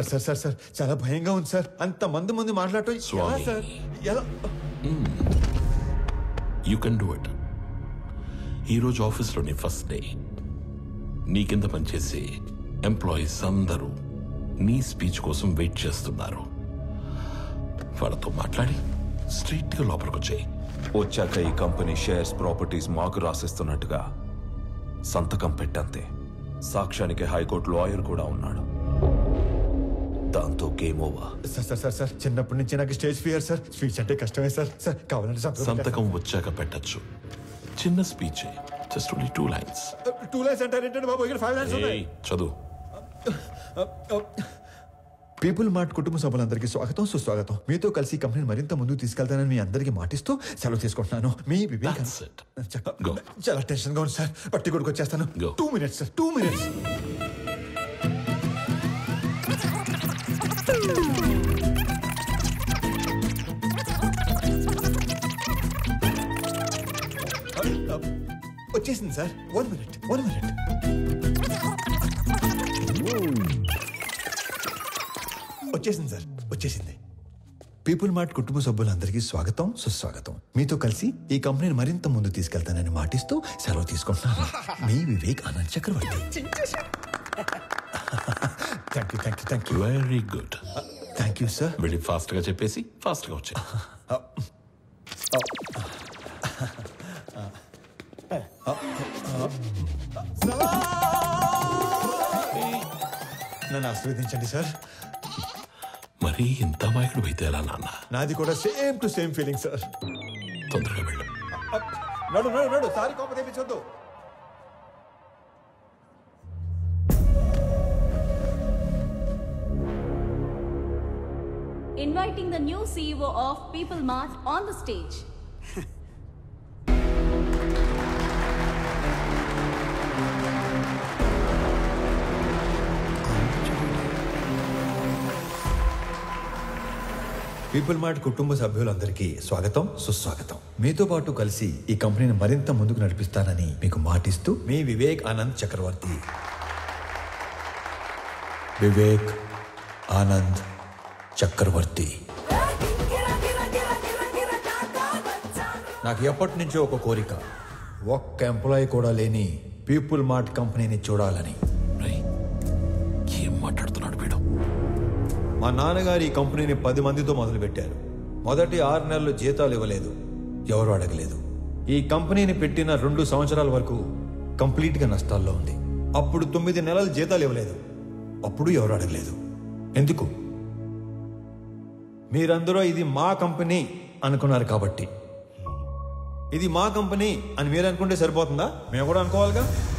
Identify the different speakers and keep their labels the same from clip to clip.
Speaker 1: Sir sir sir sir చాలా భయంగా ఉంది సార్ అంత మంది ముందు మాట్లాడటం ఎలా
Speaker 2: స్వామి.
Speaker 1: సార్ ఎలా
Speaker 2: యూ కెన్ డూ ఇట్ ఈరోజు ఆఫీస్లోని ఫస్ట్ డే నీ కింద పనిచేసే ఎంప్లాయీస్ అందరూ నీ స్పీచ్ కోసం వెయిట్ చేస్తున్నారు వాళ్ళతో మాట్లాడి స్ట్రీట్గా లోపలికి వచ్చాయి
Speaker 3: వచ్చాక ఈ కంపెనీ షేర్స్ ప్రాపర్టీస్ మాకు రాసిస్తున్నట్టుగా సంతకం పెట్టంతే సాక్ష్యానికి హైకోర్టు లాయర్ కూడా ఉన్నాడు దాంతో game over
Speaker 1: sir sir sir sir చిన్నప్పటి నుంచి నాకు స్టేజ్ ఫియర్ సార్ స్పీచ్ అంటే కష్టమే సార్ సార్ కావాలంటే
Speaker 2: సంతకం వచ్చాక పెట్టచ్చు చిన్న speech just only two lines
Speaker 1: two lines అంటారు ఏంటంటే బాబు ఇక్కడ ఫైవ్ లైన్స్ ఉన్నాయి
Speaker 2: చదువు
Speaker 1: పీపుల్ మార్ట్ కుటుంబ సభ్యులందరికీ స్వాగతం సుస్వాగతం మీతో కలిసి కంపెనీని మరింత ముందుకు తీసుకెళ్తానని మీ అందరికీ మాటిస్తూ సెలవు తీసుకుంటున్నాను మీ వివేక్
Speaker 2: That's it.
Speaker 1: చ-
Speaker 2: Go.
Speaker 1: చాలా టెన్షన్ గా ఉంది సార్ పట్టి కొడుకు వచ్చేస్తాను
Speaker 2: Go.
Speaker 1: Two minutes sir two minutes వచ్చేసింది sir one minute one minute వచ్చేసింది సార్ వచ్చేసింది పీపుల్ మార్ట్ కుటుంబ సభ్యులందరికీ స్వాగతం సుస్వాగతం మీతో కలిసి ఈ కంపెనీని మరింత ముందు తీసుకెళ్తానని మాటిస్తూ సెలవు తీసుకుంటున్నాను మీ Vivek Anand Chakravarthy thank you thank you thank you
Speaker 2: very good
Speaker 1: thank you sir
Speaker 2: వెళ్ళి ఫాస్ట్గా చెప్పేసి ఫాస్ట్గా వచ్చాయి
Speaker 1: నన్ను ఆశీర్వదించండి సార్
Speaker 2: మరీ ఇంత అమాయకుడు అయితే ఎలా నాన్న
Speaker 1: నాది కూడా same to same feeling sir
Speaker 2: తొందరగా వెళ్ళు
Speaker 1: నడు నడు నడు సారీ కోప తెప్పించొద్దు
Speaker 4: Inviting the new CEO of People Mart on the stage.
Speaker 1: People mart కుటుంబ సభ్యులందరికీ స్వాగతం సుస్వాగతం మీతో పాటు కలిసి ఈ కంపెనీని మరింత ముందుకు నడిపిస్తానని మీకు మాటిస్తూ మీ వివేక్ ఆనంద్ చక్రవర్తి వివేక్ ఆనంద్ చక్రవర్తి నాకు ఎప్పటి నుంచో ఒక కోరిక ఒక్క ఎంప్లాయీ కూడా లేని పీపుల్ మార్ట్ కంపెనీని చూడాలని
Speaker 2: రేయ్, ఏం మాట్లాడుతున్నాడు వీడు
Speaker 1: మా నాన్నగారు ఈ కంపెనీని పది మందితో మొదలుపెట్టారు మొదటి ఆరు నెలలు జీతాలు ఇవ్వలేదు ఎవరు అడగలేదు ఈ కంపెనీని పెట్టిన రెండు సంవత్సరాల వరకు కంప్లీట్గా నష్టాల్లో ఉంది అప్పుడు తొమ్మిది నెలలు జీతాలు ఇవ్వలేదు అప్పుడు ఎవరు అడగలేదు ఎందుకు మీరందరూ ఇది మా కంపెనీ అనుకున్నారు కాబట్టి ఇది మా కంపెనీ అని మీరు అనుకుంటే సరిపోతుందా మేము కూడా అనుకోవాలిగా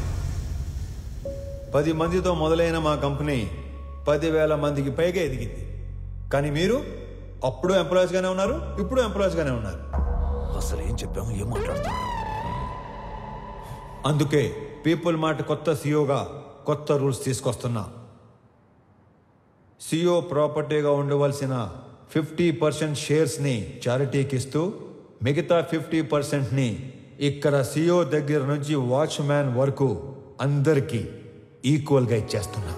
Speaker 1: పది మందితో మొదలైన మా కంపెనీ పదివేల మందికి పైగా ఎదిగింది కానీ మీరు అప్పుడు ఎంప్లాయీస్ గానే ఉన్నారు ఇప్పుడు ఎంప్లాయీస్ గానే ఉన్నారు
Speaker 3: అసలు ఏం చెప్పాము ఏం మాట్లాడుతున్నాం
Speaker 1: అందుకే పీపుల్ మార్ట్ కొత్త సీఓగా కొత్త రూల్స్ తీసుకొస్తున్నా సిఓ ప్రాపర్టీగా ఉండవలసిన ఫిఫ్టీ పర్సెంట్ షేర్స్ని చారిటీకి ఇస్తూ మిగతా ఫిఫ్టీ పర్సెంట్ని ఇక్కడ సిఓ దగ్గర నుంచి వాచ్మ్యాన్ వరకు అందరికీ ఈక్వల్గా ఇచ్చేస్తున్నా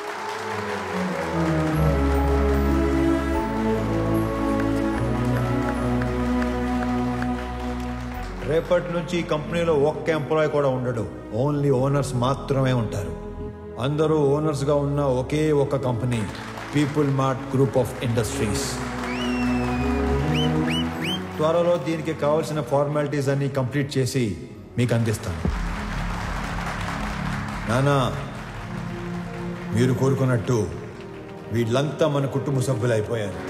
Speaker 1: రేపటి నుంచి ఈ కంపెనీలో ఒక్క ఎంప్లాయ్ కూడా ఉండడు ఓన్లీ ఓనర్స్ మాత్రమే ఉంటారు అందరూ ఓనర్స్గా ఉన్న ఒకే ఒక company people mart group of industries త్వరలో దీనికి కావాల్సిన ఫార్మాలిటీస్ అన్ని కంప్లీట్ చేసి మీకు అందిస్తాను నానా మీరు కోరుకున్నట్టు వీళ్ళంతా మన కుటుంబ సభ్యులు అయిపోయారు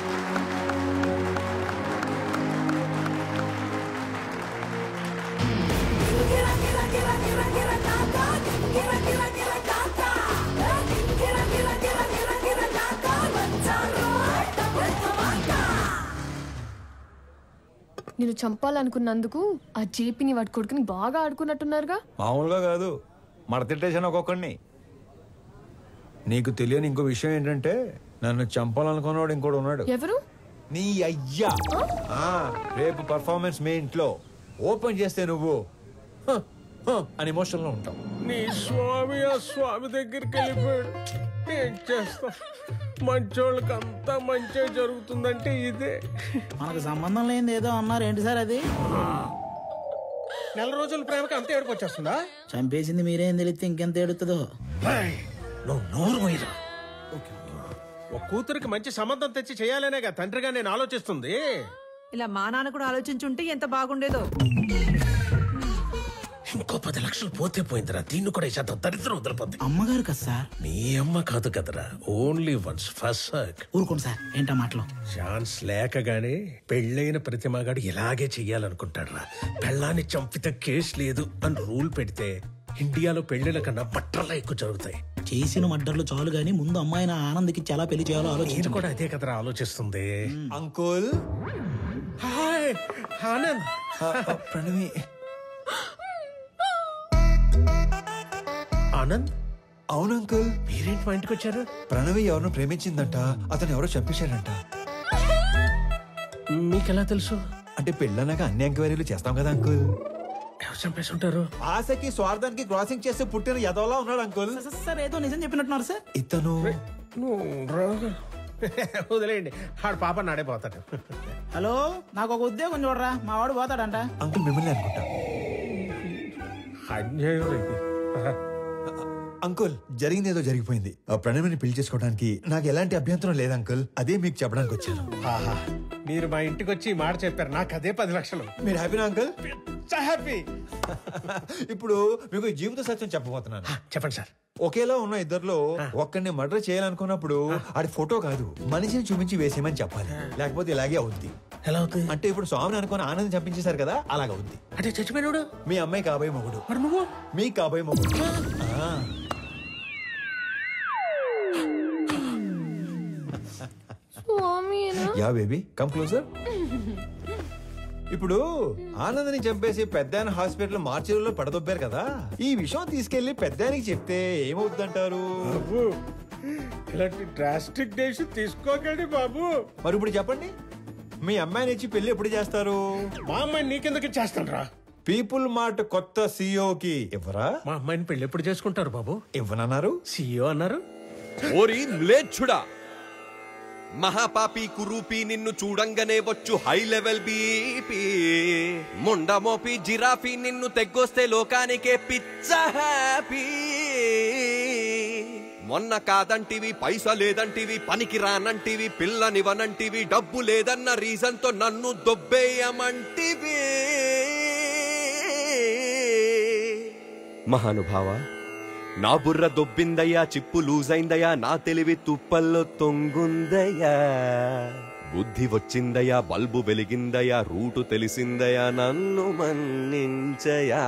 Speaker 5: నేను చంపాలనుకున్నందుకు ఆ జేపీని వాడి కొడుకుని బాగా ఆడుకున్నట్టున్నారుగా
Speaker 1: మామూలుగా కాదు మడతెట్టేసాను ఒక్కొక్కడిని నీకు తెలియని ఇంకో విషయం ఏంటంటే నన్ను చంపాలనుకున్నవాడు ఇంకోటి ఉన్నాడు
Speaker 5: ఎవరు
Speaker 1: నీ అయ్యా ఆ, రేపు పర్ఫార్మెన్స్ మీ ఇంట్లో ఓపెన్ చేస్తే నువ్వు "హ, హ" అని ఎమోషన్లో ఉంటావు
Speaker 6: నీ స్వామి ఆ స్వామి దగ్గరికి వెళ్ళిపోయాడు ఏం చేస్తాం మంచోళ్ళకి అంతా మంచి జరుగుతుందంటే ఇదే
Speaker 7: మనకు సంబంధం లేనిది ఏదో అన్నారు ఏంటి సార్ అది
Speaker 6: నెల రోజుల ప్రేమకి అంత ఏడుపు వచ్చేస్తుందా
Speaker 7: చంపేసింది మీరేం తెలిస్తే ఇంకెంత ఏడుతుందో
Speaker 6: నువ్వు నోరు పోయిరా ఒక కూతురికి మంచి సంబంధం తెచ్చి చేయాలనేగా తండ్రిగా నేను ఆలోచిస్తుంది
Speaker 8: ఇలా మా నాన్న కూడా ఆలోచించుంటే ఎంత బాగుండేదో
Speaker 6: ఇంకో పది లక్షలు పోతే పోయిందిరా దీన్ని కూడా ఇచ్చేద్దాం దరిద్రం వదిలిపోద్ది
Speaker 7: అమ్మగారు కదా సార్
Speaker 6: మీ అమ్మ కాదు కదరా ఓన్లీ వన్స్ ఫస్ట్
Speaker 7: ఊరుకోండి సార్ ఏంటా మాటలు
Speaker 6: ఛాన్స్ లేకగానే పెళ్ళైన ప్రతి మగాడు ఇలాగే చెయ్యాలనుకుంటాడురా పెళ్ళాన్ని చంపితే కేసు లేదు అని రూల్ పెడితే ఇండియాలో పెళ్లిల కన్నా బట్టర్లా ఎక్కువ జరుగుతాయి
Speaker 7: చేసిన మడ్డర్లు చాలు గానీ ముందు అమ్మాయిని ఆనంద్కి చాలా పెళ్లి చేయాలో
Speaker 6: నేను
Speaker 7: ఆలోచించు
Speaker 6: కూడా అదే కదరా ఆలోచిస్తుంది
Speaker 1: అంకుల్
Speaker 6: హాయ్ ఆనంద్
Speaker 1: ప్రణవి
Speaker 6: ఆనంద్
Speaker 1: అవును అంకుల్
Speaker 6: మీరేంటి మా ఇంటికి వచ్చారు
Speaker 1: ప్రణవి ఎవరినో ప్రేమించిందంట అతను ఎవరో చంపేశాడంట
Speaker 6: మీకెలా తెలుసు
Speaker 1: అంటే పెళ్ళన్నాక అన్ని ఎంక్వైరీలు చేస్తాం కదా అంకుల్
Speaker 6: ఎవరు చంపేసి ఉంటారు
Speaker 1: ఆశకి స్వార్థానికి క్రాసింగ్ చేస్తే పుట్టిన యదవలా ఉన్నాడు అంకుల్
Speaker 7: సార్ ఏదో నిజం చెప్పినట్టున్నారు సార్
Speaker 1: ఇతను
Speaker 6: నువ్వు రా- వదిలేయండి ఆడు పాప నాడైపోతాడు
Speaker 7: హలో నాకు ఒక ఉద్యోగం చూడరా మా వాడు పోతాడంట
Speaker 1: అంకుల్ మిమ్మల్ని అనుకుంటా
Speaker 6: అన్యాయం ఇది.
Speaker 1: అంకుల్ జరిగింది ఏదో జరిగిపోయింది ఆ ప్రణవిని పెళ్లి చేసుకోవడానికి నాకు ఎలాంటి అభ్యంతరం లేదు అంకుల్ అదే మీకు చెప్పడానికి వచ్చాను
Speaker 6: ఆహా మీరు మా ఇంటికి వచ్చి ఈ మాట చెప్పారు నాకు అదే పది లక్షలు
Speaker 1: మీరు హ్యాపీనా అంకుల్
Speaker 6: హ్యాపీ
Speaker 1: ఇప్పుడు మీకు ఈ జీవిత సత్యం చెప్పబోతున్నాను
Speaker 6: చెప్పండి సార్
Speaker 1: ఒకేలా ఉన్న ఇద్దర్లో ఒక్కడిని మర్డర్ చేయాలనుకున్నప్పుడు ఆడి ఫోటో కాదు మనిషిని చూపించి వేసేయమని చెప్పాలి లేకపోతే ఇలాగే అవుద్ది
Speaker 6: ఎలా అవుతుంది
Speaker 1: అంటే ఇప్పుడు స్వామిని అనుకుని ఆనందం చంపించేశారు కదా అలాగ అవుద్ది
Speaker 6: అంటే చచ్చిపోయినాడు
Speaker 1: మీ అమ్మాయి కాబోయే మొగుడు
Speaker 6: మరి నువ్వు
Speaker 1: మీ కాబోయే మొగుడు ఆ.
Speaker 5: స్వామియేనా
Speaker 1: యా బేబీ కమ్ క్లోజర్ ఇప్పుడు ఆనందని చంపేసి పెద్దాయన హాస్పిటల్ మార్చిలో పడదొబ్బారు కదా ఈ విషయం తీసుకెళ్లి పెద్దానికి చెప్తే ఏమవుతుందంటారు
Speaker 6: బాబు ఇలాంటి డ్రాస్టిక్ డేస్ తీసుకోకండి బాబు
Speaker 1: మరి ఇప్పుడు చెప్పండి మీ అమ్మాయిని ఇచ్చి పెళ్లి ఎప్పుడు చేస్తారు
Speaker 6: మా అమ్మాయిని నీకెందుకు చేస్తాను రా
Speaker 1: పీపుల్ మార్ట్ కొత్త సీఈఓకి ఇవ్వరా
Speaker 6: మా అమ్మాయిని పెళ్లి ఎప్పుడు చేసుకుంటారు బాబు
Speaker 1: ఇవ్వనన్నారు
Speaker 6: సీఈఓ అన్నారు
Speaker 9: ఓరి మ్లేచ్ఛుడా మహాపాపి కురూపి నిన్ను చూడంగానే వచ్చు హై లెవెల్ బీపీ ముండమోపి జిరాఫీ నిన్ను తెగ్గొస్తే లోకానికే పిచ్చ హ్యాపీ మొన్న కాదంటివి పైస లేదంటివి పనికి రానంటివి పిల్లనివనంటివి డబ్బు లేదన్న రీజన్ తో నన్ను దొబ్బేయమంటివి మహానుభావ నా బుర్ర దొబ్బిందయ్యా చిప్పు లూజైందయ్యా నా తెలివి తుప్పల్లో తొంగుందయ్యా బుద్ధి వచ్చిందయ్యా బల్బు వెలిగిందయ్యా రూటు తెలిసిందయ్యా నన్ను మన్నించయా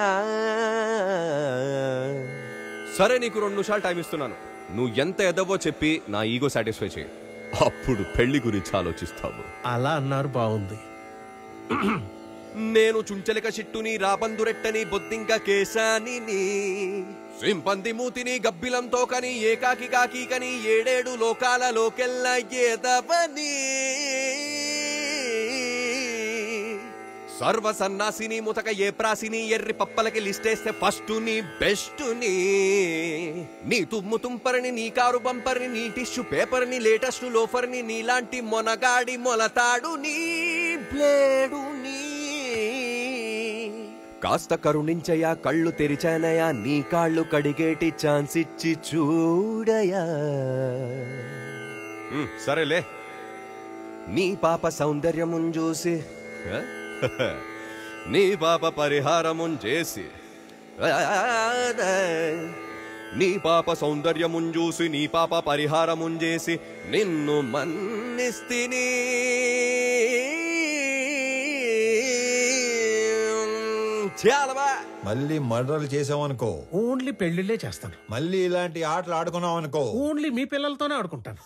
Speaker 9: సరే నీకు రెండు నిమిషాలు టైం ఇస్తున్నాను నువ్వు ఎంత ఎదవో చెప్పి నా ఈగో సాటిస్ఫై చేయి అప్పుడు పెళ్లి గురించి ఆలోచిస్తావు
Speaker 6: అలా అన్నారు బాగుంది
Speaker 9: నేను చుంచలిక చిట్టుని రాబందురెట్టని బొద్దింక కేశాని సింపంది మూతిని గబ్బిలంతో కని ఏకాకి కాకి కని ఏడేడు లోకాలలోకెల్ల ఏదవని సర్వ సన్నాసిని ముతక ఏ ప్రాసిని ఎర్రి పప్పలకి లిస్టేస్తే ఫస్ట్ ని బెస్ట్ ని నీ తుమ్ము తుంపరిని నీ కారు బంపర్ని నీ టిష్యూ పేపర్ని లేటెస్ట్ లోఫర్ని నీలాంటి మొనగాడి మొలతాడు నీ బ్లేడు నీ కాస్త కరుణించయా కళ్ళు తెరిచానయా నీ కాళ్ళు కడిగేటి ఛాన్స్ ఇచ్చి చూడయా ఉమ్, సరేలే నీ పాప సౌందర్యమున్ చూసి ఆ? నీ పాప పరిహారమున్ చేసి నీ పాప సౌందర్యమున్ చూసి నీ పాప పరిహారమున్ చేసి నిన్ను మన్నిస్తిని చాలా బా
Speaker 1: మళ్ళీ మర్డర్లు చేసామనుకో
Speaker 6: ఓన్లీ పెళ్లిళ్ళే చేస్తాను
Speaker 1: మళ్ళీ ఇలాంటి ఆటలు ఆడుకున్నాం అనుకో
Speaker 6: ఓన్లీ మీ పిల్లలతోనే ఆడుకుంటాను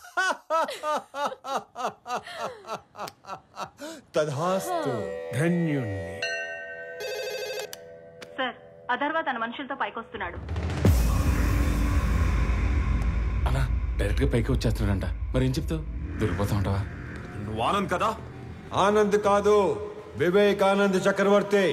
Speaker 1: తధాస్తు
Speaker 6: ధన్యుణ్ణి
Speaker 4: సార్ అధర్వ తన మనుషులతో పైకొస్తున్నాడు
Speaker 10: అలా డైరెక్ట్ గా పైకి వచ్చేస్తున్నాడంట మరి ఏం చెప్తావు దొరికిపోతా ఉంటావా
Speaker 3: నువ్వు ఆనంద్ కదా
Speaker 1: ఆనంద్ కాదు వివేకానంద్ చక్రవర్తి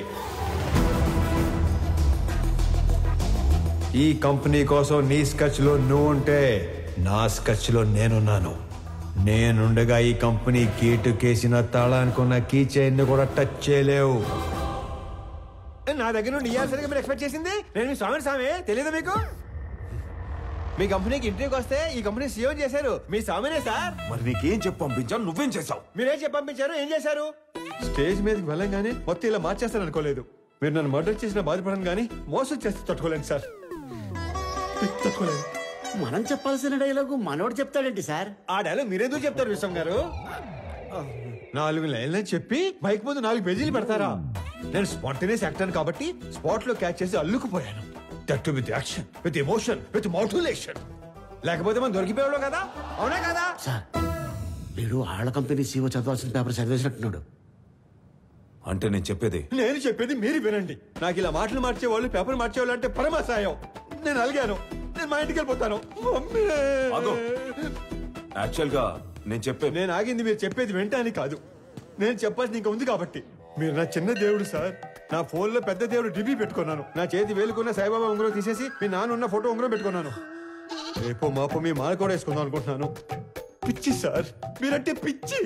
Speaker 1: ఈ కంపెనీ కోసం నీ స్కెచ్ లో నువ్వు ఉంటే నా స్కచ్లో నేనున్నాను నేనుండగా ఈ కంపెనీ గేటు కేసిన తాళానుకున్న కీ చైన్ కూడా టచ్ చేయలేవు నా దగ్గర నుండి ఇయ్యాల్సిందిగా మీరు ఎక్స్పెక్ట్ చేసింది నేను మీ స్వామి స్వామి తెలియదు మీకు మీ కంపెనీకి ఇంటర్వ్యూకి వస్తే ఈ కంపెనీ సీఎం చేశారు మీ స్వామినే సార్
Speaker 3: మరి నీకేం చెప్పి పంపించాను నువ్వేం చేసావు
Speaker 1: మీరేం చెప్పి పంపించారు ఏం చేశారు స్టేజ్ మీదకి వెళ్ళంగానే మొత్తం ఇలా మార్చేస్తాను అనుకోలేదు మీరు నన్ను మర్డర్ చేసిన బాధపడను కానీ మోసం చేస్తే తట్టుకోలేను సార్ తట్టుకోలేదు
Speaker 11: మనం చెప్పాల్సిన డైలాగు మనోడు చెప్తాడేంటి సార్
Speaker 1: ఆ డైలాగ్ మీరెందుకు చెప్తారు విశ్వం గారు నాలుగు లైన్లు చెప్పి మైక్ ముందు నాలుగు పేజీలు పెడతారా నేను స్పాంటేనియస్ యాక్టర్ కాబట్టి స్పాట్ లో క్యాచ్ చేసి అల్లుకుపోయాను that with action with emotion with motivation లేకపోతే మనం దొరికిపోయాడు కదా అవునా కదా
Speaker 11: సార్ వీడు ఆళ్ళ కంపెనీ సీఓ చదవాల్సిన పేపర్ చదివేసినట్టున్నాడు
Speaker 3: అంటే నేను చెప్పేది
Speaker 1: నేను చెప్పేది మీరు వినండి నాకు ఇలా మాటలు మార్చేవాళ్ళు పేపర్ మార్చేవాళ్ళు అంటే పరమాసాయం నేను అలిగాను నేను మా ఇంటికి వెళ్ళిపోతాను మమ్మీ!
Speaker 3: ఆగు. యాక్చువల్ గా నేను చెప్పే
Speaker 1: నేను ఆగింది మీరు చెప్పేది వింటానికి కాదు నేను చెప్పాల్సింది ఇంకా ఉంది కాబట్టి మీరు నా చిన్న దేవుడు సార్ నా ఫోన్ లో పెద్ద దేవుడు డిబి పెట్టుకున్నాను నా చేతి వేలుకున్న సాయిబాబా ఉంగరం తీసేసి మీ నాన్న ఉన్న ఫోటో ఉంగరం పెట్టుకున్నాను రేపో మాపో మీ మాల కూడా వేసుకుందాం అనుకుంటున్నాను పిచ్చి సార్ మీరంటే పిచ్చి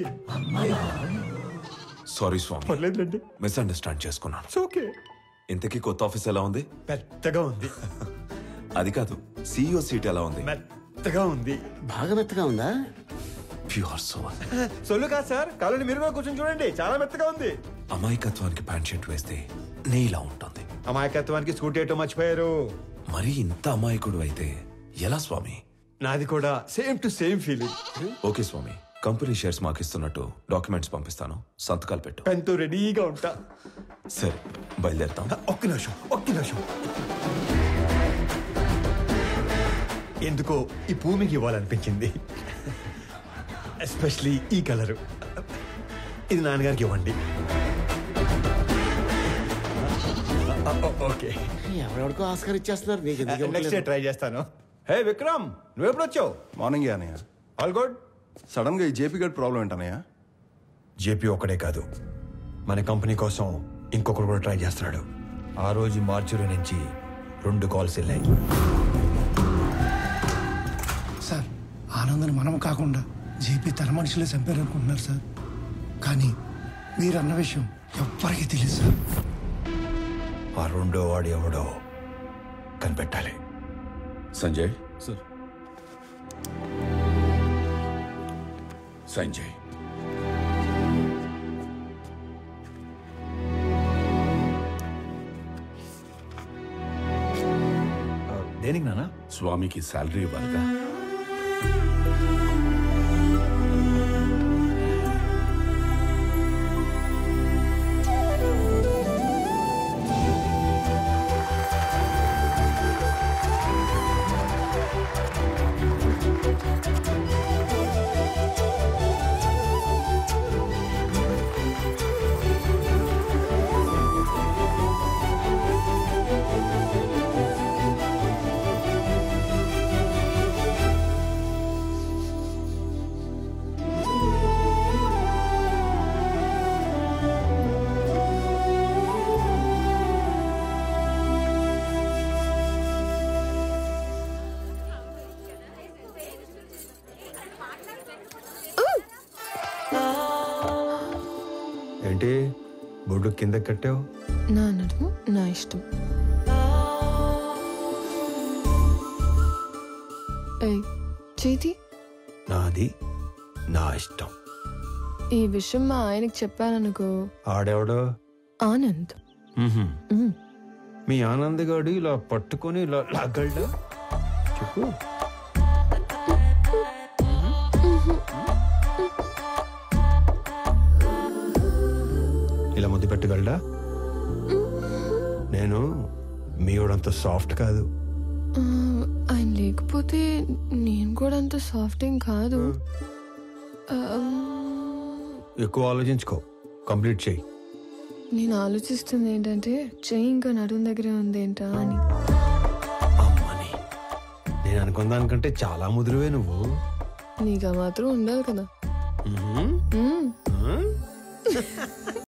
Speaker 3: సారీ స్వామి
Speaker 1: పర్లేదండి
Speaker 3: మిస్అండర్స్టాండ్ చేసుకున్నాను
Speaker 1: ఓకే
Speaker 3: ఇంతకీ కొత్త ఆఫీస్ ఎలా ఉంది
Speaker 1: పెద్దగా ఉంది
Speaker 3: అది కాదు సీఈఓ సీట్ ఎలా ఉంది
Speaker 1: మెత్తగా ఉంది
Speaker 11: బాగా మెత్తగా ఉందా
Speaker 3: ప్యూర్ సోల్
Speaker 1: సొల్లు కాదు సార్ కాలని మీరు కూడా కూర్చొని చూడండి చాలా మెత్తగా ఉంది
Speaker 3: అమాయకత్వానికి ప్యాంట్ షర్ట్ వేస్తే నీలా ఉంటుంది
Speaker 1: అమాయకత్వానికి స్కూటీ వేయటం మర్చిపోయారు
Speaker 3: మరి ఇంత అమాయకుడు అయితే ఎలా స్వామి
Speaker 1: నాది కూడా same to same feeling
Speaker 3: okay స్వామి కంపెనీ షేర్స్ మాకు ఇస్తున్నట్టు డాక్యుమెంట్స్ పంపిస్తాను సంతకాలు పెట్టు
Speaker 1: పెన్తో రెడీగా ఉంటా
Speaker 3: సరే బయలుదేరుతాం
Speaker 1: ఒక్క నిమిషం ఒక్క నిమిషం ఎందుకో ఈ భూమికి ఇవ్వాలనిపించింది ఎస్పెషలీ ఈ కలరు ఇది నాన్నగారికి ఇవ్వండి ఓకే
Speaker 11: ఎవరెవరికో ఆస్కార్ ఇచ్చేస్తున్నారు నీకు ఎందుకు
Speaker 1: నెక్స్ట్
Speaker 11: ఇవ్వట్లేదు?
Speaker 1: ట్రై చేస్తాను హే విక్రమ్ నువ్వు ఎప్పుడు వచ్చావు
Speaker 12: మార్నింగ్ అనయ్య
Speaker 1: ఆల్ గుడ్
Speaker 12: సడన్ గా ఈ జేపీ గడ్ ప్రాబ్లం ఏంటనయ్య
Speaker 1: జేపీ ఒకడే కాదు మన కంపెనీ కోసం ఇంకొకరు కూడా ట్రై చేస్తున్నాడు ఆ రోజు మార్చురి నుంచి రెండు కాల్స్ వెళ్ళాయి
Speaker 13: సార్ ఆనందని మనం కాకుండా జీపీ తన మనుషులే చంపారు అనుకుంటున్నారు సార్ కానీ మీరు అన్న విషయం ఎవ్వరికీ తెలియదు సార్
Speaker 1: ఆ రెండో వాడు ఎవడో కనిపెట్టాలి
Speaker 2: సంజయ్
Speaker 12: సార్
Speaker 2: సంజయ్
Speaker 1: దేనికి నానా
Speaker 2: స్వామికి శాలరీ ఇవ్వాలిగా
Speaker 1: ఏంటి బొడ్డు కింద కట్టావు
Speaker 5: నా నడుము నా ఇష్టం ఏయ్, చేతి
Speaker 1: నాది నా ఇష్టం
Speaker 5: ఈ విషయం మా ఆయనకి చెప్పాననుకో
Speaker 1: ఆడెవడో
Speaker 5: ఆనంద్ మ్.
Speaker 1: మీ ఆనంద్ గాడు ఇలా పట్టుకొని ఇలా లాగలడా చెప్పు ఇలా ముద్దు పెట్టగలడా నేను మీవాడంత సాఫ్ట్ కాదు
Speaker 5: ఆ, ఆయన లేకపోతే నేను కూడా అంత సాఫ్ట్ ఏం కాదు ఆ,
Speaker 1: ఎక్కువ ఆలోచించుకో కంప్లీట్ చేయి
Speaker 5: నేను ఆలోచిస్తుంది ఏంటంటే చెయ్యి ఇంకా నడుము దగ్గరే ఉంది ఏంటా అని
Speaker 1: అమ్మని నేను అనుకున్న దానికంటే చాలా ముదురువే నువ్వు
Speaker 5: నీకు ఆ మాత్రం ఉండాలి కదా
Speaker 1: మ్మ్.
Speaker 5: మ్.